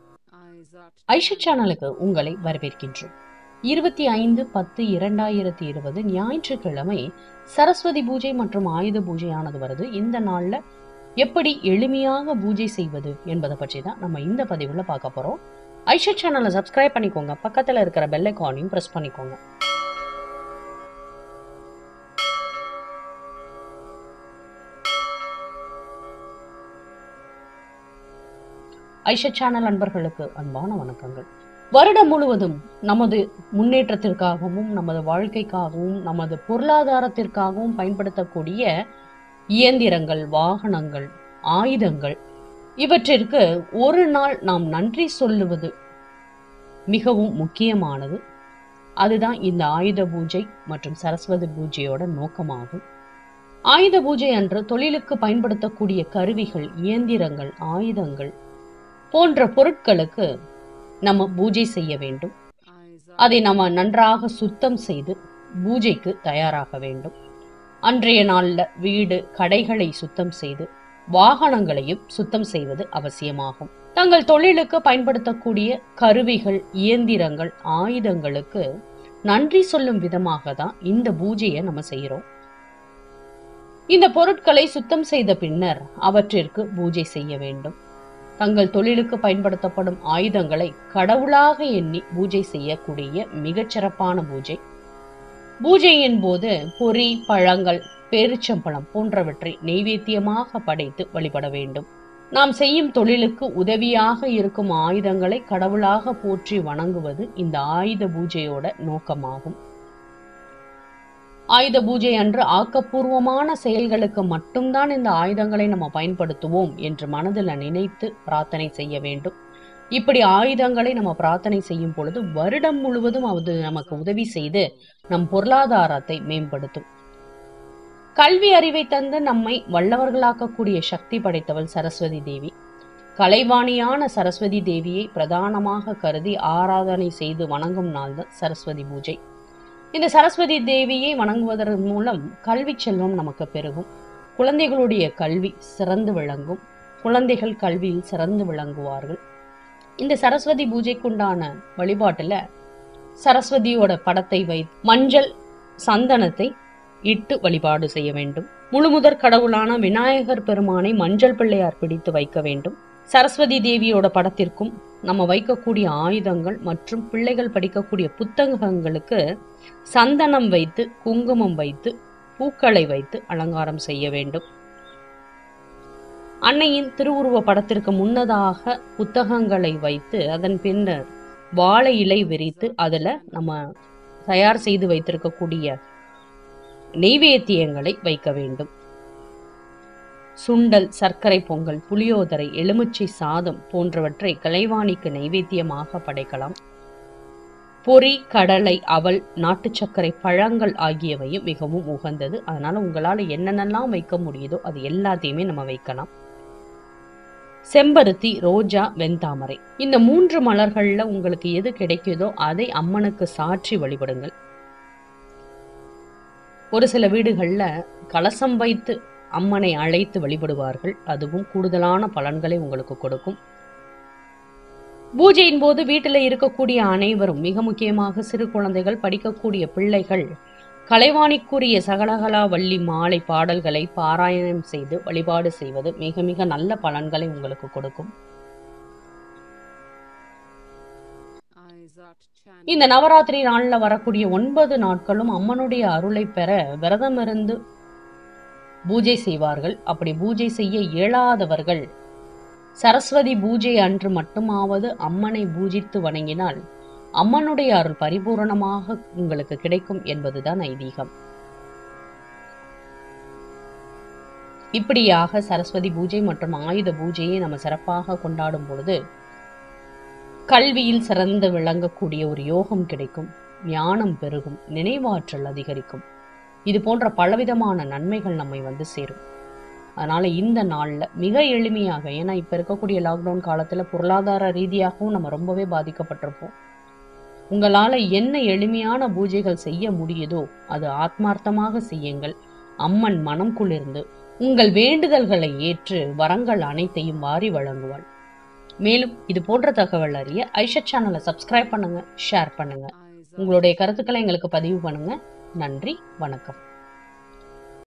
ஐஷா சேனலுக்கு உங்களை வரவேற்கின்றோம் இருபத்தி ஐந்து பத்து இரண்டாயிரத்தி இருபது ஞாயிற்றுக்கிழமை சரஸ்வதி பூஜை மற்றும் ஆயுத பூஜையானது வருது இந்த நாள்ல எப்படி எளிமையாக பூஜை செய்வது என்பதை பற்றி தான் நம்ம இந்த பதிவுல பார்க்க போறோம் ஐஷா சேனலை சப்ஸ்கிரைப் பண்ணிக்கோங்க பக்கத்துல இருக்கிற பெல் ஐக்கானையும் பிரஸ் பண்ணிக்கோங்க ஐஷா சேனல் அன்பர்களுக்கு அன்பான வணக்கங்கள் வருடம் முழுவதும் நமது முன்னேற்றத்திற்காகவும் நமது வாழ்க்கைக்காகவும் நமது பொருளாதாரத்திற்காகவும் பயன்படுத்தக்கூடிய இயந்திரங்கள் வாகனங்கள் ஆயுதங்கள் இவற்றிற்கு ஒரு நாள் நாம் நன்றி சொல்லுவது மிகவும் முக்கியமானது அதுதான் இந்த ஆயுத பூஜை மற்றும் சரஸ்வதி பூஜையோட நோக்கமாகும் ஆயுத பூஜை அன்று தொழிலுக்கு பயன்படுத்தக்கூடிய கருவிகள் இயந்திரங்கள் ஆயுதங்கள் போன்ற பொருட்களுக்கு நம்ம பூஜை செய்ய வேண்டும் அதை நம்ம நன்றாக சுத்தம் செய்து பூஜைக்கு தயாராக வேண்டும் அன்றைய நாள்ல வீடு கடைகளை சுத்தம் செய்து வாகனங்களையும் சுத்தம் செய்வது அவசியமாகும் தங்கள் தொழிலுக்கு பயன்படுத்தக்கூடிய கருவிகள் இயந்திரங்கள் ஆயுதங்களுக்கு நன்றி சொல்லும் விதமாக தான் இந்த பூஜையை நம்ம செய்யறோம் இந்த பொருட்களை சுத்தம் செய்த பின்னர் அவற்றிற்கு பூஜை செய்ய வேண்டும் தங்கள் தொழிலுக்கு பயன்படுத்தப்படும் ஆயுதங்களை கடவுளாக எண்ணி பூஜை செய்யக்கூடிய மிகச்சிறப்பான பூஜை பூஜையின் போது பொறி பழங்கள் பேரிச்சம்பழம் போன்றவற்றை நெய்வேத்தியமாக படைத்து வழிபட வேண்டும் நாம் செய்யும் தொழிலுக்கு உதவியாக இருக்கும் ஆயுதங்களை கடவுளாக போற்றி வணங்குவது இந்த ஆயுத பூஜையோட நோக்கமாகும் ஆயுத பூஜை அன்று ஆக்கப்பூர்வமான செயல்களுக்கு மட்டும்தான் இந்த ஆயுதங்களை நம்ம பயன்படுத்துவோம் என்று மனதில் நினைத்து பிரார்த்தனை செய்ய வேண்டும் இப்படி ஆயுதங்களை நம்ம பிரார்த்தனை செய்யும் பொழுது வருடம் முழுவதும் அது நமக்கு உதவி செய்து நம் பொருளாதாரத்தை மேம்படுத்தும் கல்வி அறிவை தந்து நம்மை வல்லவர்களாக்கக்கூடிய சக்தி படைத்தவள் சரஸ்வதி தேவி கலைவாணியான சரஸ்வதி தேவியை பிரதானமாக கருதி ஆராதனை செய்து வணங்கும் நாள் தான் சரஸ்வதி பூஜை இந்த சரஸ்வதி தேவியை வணங்குவதன் மூலம் கல்வி செல்வம் நமக்கு பெருகும் குழந்தைகளுடைய கல்வி சிறந்து விளங்கும் குழந்தைகள் கல்வியில் சிறந்து விளங்குவார்கள் இந்த சரஸ்வதி பூஜைக்குண்டான வழிபாட்டுல சரஸ்வதியோட படத்தை வை மஞ்சள் சந்தனத்தை இட்டு வழிபாடு செய்ய வேண்டும் முழுமுதற் கடவுளான விநாயகர் பெருமானை மஞ்சள் பிள்ளையார் பிடித்து வைக்க வேண்டும் சரஸ்வதி தேவியோட படத்திற்கும் நம்ம வைக்கக்கூடிய ஆயுதங்கள் மற்றும் பிள்ளைகள் படிக்கக்கூடிய புத்தகங்களுக்கு சந்தனம் வைத்து குங்குமம் வைத்து பூக்களை வைத்து அலங்காரம் செய்ய வேண்டும் அன்னையின் திருவுருவ படத்திற்கு முன்னதாக புத்தகங்களை வைத்து அதன் பின்னர் வாழை இலை விரித்து அதுல நம்ம தயார் செய்து வைத்திருக்கக்கூடிய நெய்வேத்தியங்களை வைக்க வேண்டும் சுண்டல் சர்க்கரை பொங்கல் புளியோதரை எலுமிச்சை சாதம் போன்றவற்றை கலைவாணிக்கு நைவேத்தியமாக படைக்கலாம் பொறி கடலை அவல் நாட்டு சர்க்கரை பழங்கள் ஆகியவையும் மிகவும் உகந்தது அதனால உங்களால என்னென்னலாம் வைக்க முடியுதோ அது எல்லாத்தையுமே நம்ம வைக்கலாம் செம்பருத்தி ரோஜா வெண்தாமரை இந்த மூன்று மலர்கள்ல உங்களுக்கு எது கிடைக்குதோ அதை அம்மனுக்கு சாற்றி வழிபடுங்கள் ஒரு சில வீடுகள்ல கலசம் வைத்து அம்மனை அழைத்து வழிபடுவார்கள் அதுவும் கூடுதலான பலன்களை உங்களுக்கு கொடுக்கும் பூஜையின் போது வீட்டில் இருக்கக்கூடிய அனைவரும் மிக முக்கியமாக சிறு குழந்தைகள் படிக்கக்கூடிய பிள்ளைகள் கலைவாணிக்குரிய சகலகலா வள்ளி மாலை பாடல்களை பாராயணம் செய்து வழிபாடு செய்வது மிக மிக நல்ல பலன்களை உங்களுக்கு கொடுக்கும் இந்த நவராத்திரி நாள்ல வரக்கூடிய ஒன்பது நாட்களும் அம்மனுடைய அருளை பெற விரதம் இருந்து பூஜை செய்வார்கள் அப்படி பூஜை செய்ய இயலாதவர்கள் சரஸ்வதி பூஜை அன்று மட்டுமாவது அம்மனை பூஜித்து வணங்கினால் அம்மனுடைய அருள் பரிபூரணமாக உங்களுக்கு கிடைக்கும் என்பதுதான் ஐதீகம் இப்படியாக சரஸ்வதி பூஜை மற்றும் ஆயுத பூஜையை நம்ம சிறப்பாக கொண்டாடும் பொழுது கல்வியில் சிறந்து விளங்கக்கூடிய ஒரு யோகம் கிடைக்கும் ஞானம் பெருகும் நினைவாற்றல் அதிகரிக்கும் இது போன்ற பலவிதமான நன்மைகள் நம்மை வந்து சேரும் அதனால இந்த நாள்ல மிக எளிமையாக ஏன்னா இப்ப இருக்கக்கூடிய லாக்டவுன் காலத்துல பொருளாதார ரீதியாகவும் நம்ம ரொம்பவே பாதிக்கப்பட்டிருப்போம் உங்களால என்ன எளிமையான பூஜைகள் செய்ய முடியுதோ அது ஆத்மார்த்தமாக செய்யுங்கள் அம்மன் மனம் குளிர்ந்து உங்கள் வேண்டுதல்களை ஏற்று வரங்கள் அனைத்தையும் வாரி வழங்குவாள் மேலும் இது போன்ற தகவல் அறிய ஐஷத் சேனலை சப்ஸ்கிரைப் பண்ணுங்க ஷேர் பண்ணுங்க உங்களுடைய கருத்துக்களை எங்களுக்கு பதிவு பண்ணுங்க நன்றி வணக்கம்